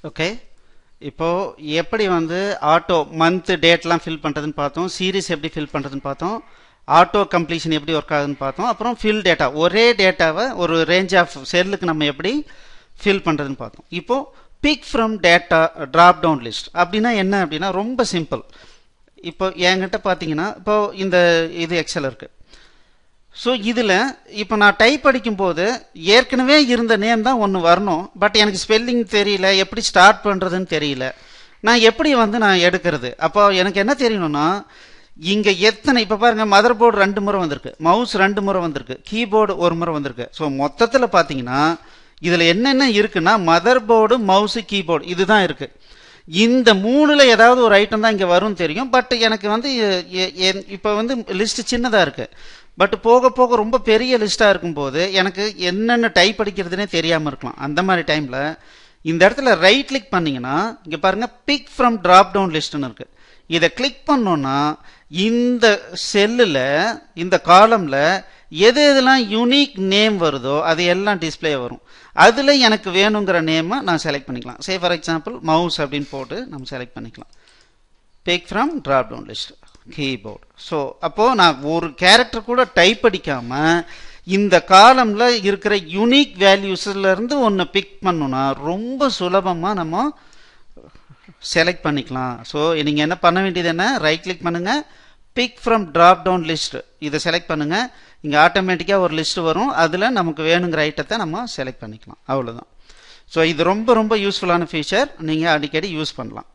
okay இப்போ எப்படி வந்து ஆட்டோ மந்த் டேட்லாம் ஃபில் பண்ணுறதுன்னு பார்த்தோம் சீரிஸ் எப்படி ஃபில் பண்ணுறதுன்னு பார்த்தோம் ஆட்டோ கம்ப்ளீஷன் எப்படி ஒர்க் ஆகுதுன்னு பார்த்தோம் அப்புறம் ஃபில் டேட்டா ஒரே டேட்டாவை ஒரு ரேஞ்ச் ஆஃப் செல்லுக்கு நம்ம எப்படி ஃபில் பண்ணுறதுன்னு பார்த்தோம் இப்போ pick from data drop down list அப்படின்னா என்ன அப்படின்னா ரொம்ப சிம்பிள் இப்போ என்கிட்ட பார்த்தீங்கன்னா இப்போ இந்த இது எக்ஸல் இருக்குது ஸோ இதில் இப்போ நான் டைப் அடிக்கும்போது ஏற்கனவே இருந்த நேம் தான் ஒன்று வரணும் பட் எனக்கு ஸ்பெல்லிங் தெரியல எப்படி ஸ்டார்ட் பண்ணுறதுன்னு தெரியல நான் எப்படி வந்து நான் எடுக்கிறது அப்போ எனக்கு என்ன தெரியணும்னா இங்கே எத்தனை இப்போ பாருங்கள் மதர் போர்டு ரெண்டு முறை வந்திருக்கு மவுஸ் ரெண்டு முறை வந்திருக்கு கீபோர்டு ஒரு முறை வந்திருக்கு ஸோ மொத்தத்தில் பார்த்தீங்கன்னா இதில் என்னென்ன இருக்குன்னா மதர் போர்டு மவுஸு கீபோர்டு இதுதான் இருக்குது இந்த மூணில் ஏதாவது ஒரு ஐட்டம் தான் இங்கே வரும்னு தெரியும் பட் எனக்கு வந்து இப்போ வந்து லிஸ்ட் சின்னதாக இருக்குது பட் போக போக ரொம்ப பெரிய லிஸ்ட்டாக இருக்கும்போது எனக்கு என்னென்ன டைப் அடிக்கிறதுனே தெரியாமல் இருக்கலாம் அந்த மாதிரி டைமில் இந்த இடத்துல ரைட் கிளிக் பண்ணிங்கன்னா இங்கே பாருங்கள் பிக் ஃப்ரம் ட்ராப் டவுன் லிஸ்ட்னு இருக்குது இதை கிளிக் பண்ணோன்னா இந்த செல்லில் இந்த காலமில் எது எதெல்லாம் யூனிக் நேம் வருதோ அது எல்லாம் டிஸ்பிளே வரும் அதில் எனக்கு வேணுங்கிற நேமை நான் செலக்ட் பண்ணிக்கலாம் சே ஃபார் எக்ஸாம்பிள் மவுஸ் அப்படின்னு போட்டு நம்ம செலக்ட் பண்ணிக்கலாம் pick from drop down list keyboard so அப்போது நான் ஒரு கேரக்டர் கூட டைப் அடிக்காமல் இந்த காலமில் இருக்கிற யூனிக் வேல்யூஸ்லேருந்து ஒன்று பிக் பண்ணோன்னா ரொம்ப சுலபமாக நம்ம செலக்ட் பண்ணிக்கலாம் ஸோ நீங்கள் என்ன பண்ண வேண்டியது என்ன ரைட் கிளிக் பண்ணுங்கள் pick from drop down list இதை செலக்ட் பண்ணுங்கள் இங்கே ஆட்டோமேட்டிக்காக ஒரு லிஸ்ட் வரும் அதில் நமக்கு வேணுங்கிற ஐட்டத்தை நம்ம செலக்ட் பண்ணிக்கலாம் அவ்வளோதான் ஸோ இது ரொம்ப ரொம்ப யூஸ்ஃபுல்லான ஃபீச்சர் நீங்கள் அடிக்கடி யூஸ் பண்ணலாம்